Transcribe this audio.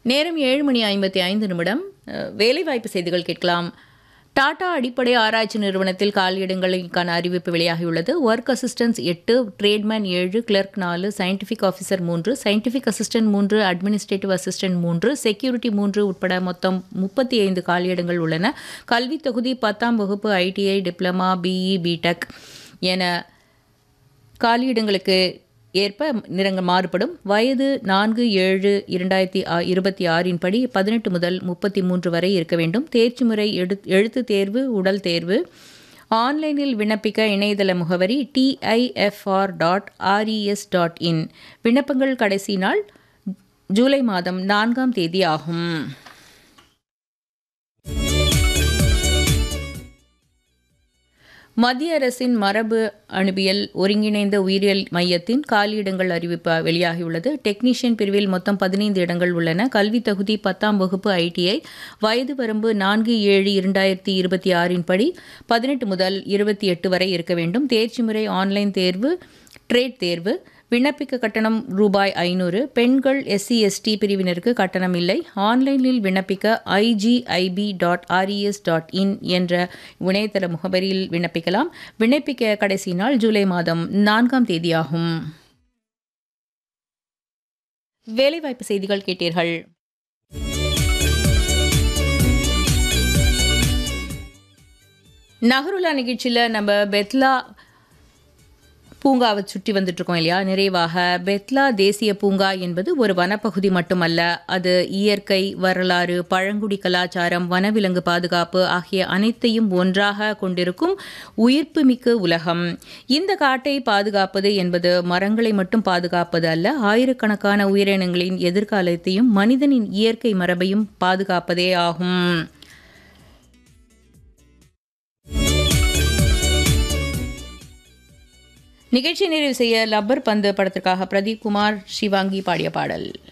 நேரம் ஏழு மணி ஐம்பத்தி ஐந்து நிமிடம் அஹ், வேலைவாய்ப்பு செய்திகள் கேட்கலாம் டாடா அடிப்படை ஆராய்ச்சி நிறுவனத்தில் காலியிடங்களுக்கான அறிவிப்பு வெளியாகியுள்ளது ஒர்க் அசிஸ்டன்ஸ் எட்டு ட்ரேட்மேன் ஏழு கிளர்க் நாலு சயின்டிஃபிக் ஆஃபீஸர் மூன்று சயின்டிஃபிக் அசிஸ்டன்ட் மூன்று அட்மினிஸ்ட்ரேட்டிவ் அசிஸ்டன்ட் மூன்று செக்யூரிட்டி மூன்று உட்பட மொத்தம் முப்பத்தி ஐந்து காலியிடங்கள் உள்ளன கல்வி தொகுதி பத்தாம் வகுப்பு ஐடிஐ டிப்ளமா பிஇ பிடெக் என காலியிடங்களுக்கு ஏற்ப நிறங்கள் மாறுபடும் வயது நான்கு ஏழு இரண்டாயிரத்தி ஆ- இருபத்தி ஆறின் படி பதினெட்டு முதல் முப்பத்தி மூன்று வரை இருக்க வேண்டும் தேர்ச்சி முறை எழு எழுத்து தேர்வு உடல் தேர்வு ஆன்லைனில் விண்ணப்பிக்க இணையதள முகவரி DIFR dot RES dot in விண்ணப்பங்கள் கடைசி நாள் ஜூலை மாதம் நான்காம் தேதி ஆகும் மத்திய அரசின் மரபு அணுவியல் ஒருங்கிணைந்த உயிரியல் மையத்தின் காலியிடங்கள் அறிவிப்பு வெளியாகியுள்ளது டெக்னீஷியன் பிரிவில் மொத்தம் பதினைந்து இடங்கள் உள்ளன கல்வி தகுதி பத்தாம் வகுப்பு ஐடிஐ வயது வரம்பு நான்கு ஏழு இரண்டாயிரத்தி இருபத்தி ஆறின் படி பதினெட்டு முதல் இருபத்தி எட்டு வரை இருக்க வேண்டும் தேர்ச்சி முறை ஆன்லைன் தேர்வு ட்ரேட் தேர்வு விண்ணப்பிக்க கட்டணம் ரூபாய் ஐநூறு பெண்கள் எஸ்சி எஸ்டி பிரிவினருக்கு கட்டணம் இல்லை ஆன்லைனில் விண்ணப்பிக்க IGIB dot RES dot in என்ற இணையதள முகவரியில் விண்ணப்பிக்கலாம் விண்ணப்பிக்க கடைசி நாள் ஜூலை மாதம் நான்காம் தேதியாகும் வேலைவாய்ப்பு செய்திகள் கேட்டீர்கள் நகருலா நிகழ்ச்சியில் நம்ம பெத்லா பூங்காவை சுற்றி வந்துட்டு இருக்கோம் இல்லையா நிறைவாக பெத்லா தேசிய பூங்கா என்பது ஒரு வனப்பகுதி மட்டுமல்ல அது இயற்கை வரலாறு பழங்குடி கலாச்சாரம் வனவிலங்கு பாதுகாப்பு ஆகிய அனைத்தையும் ஒன்றாக கொண்டிருக்கும் உயிர்ப்புமிக்க உலகம் இந்த காட்டை பாதுகாப்பது என்பது மரங்களை மட்டும் பாதுகாப்பது அல்ல ஆயிரக்கணக்கான உயிரினங்களின் எதிர்காலத்தையும் மனிதனின் இயற்கை மரபையும் பாதுகாப்பதே ஆகும் நிகழ்ச்சி நிறைவு செய்ய லப்பர் பந்து படத்திற்காக பிரதீப் குமார் சிவாங்கி பாடிய பாடல்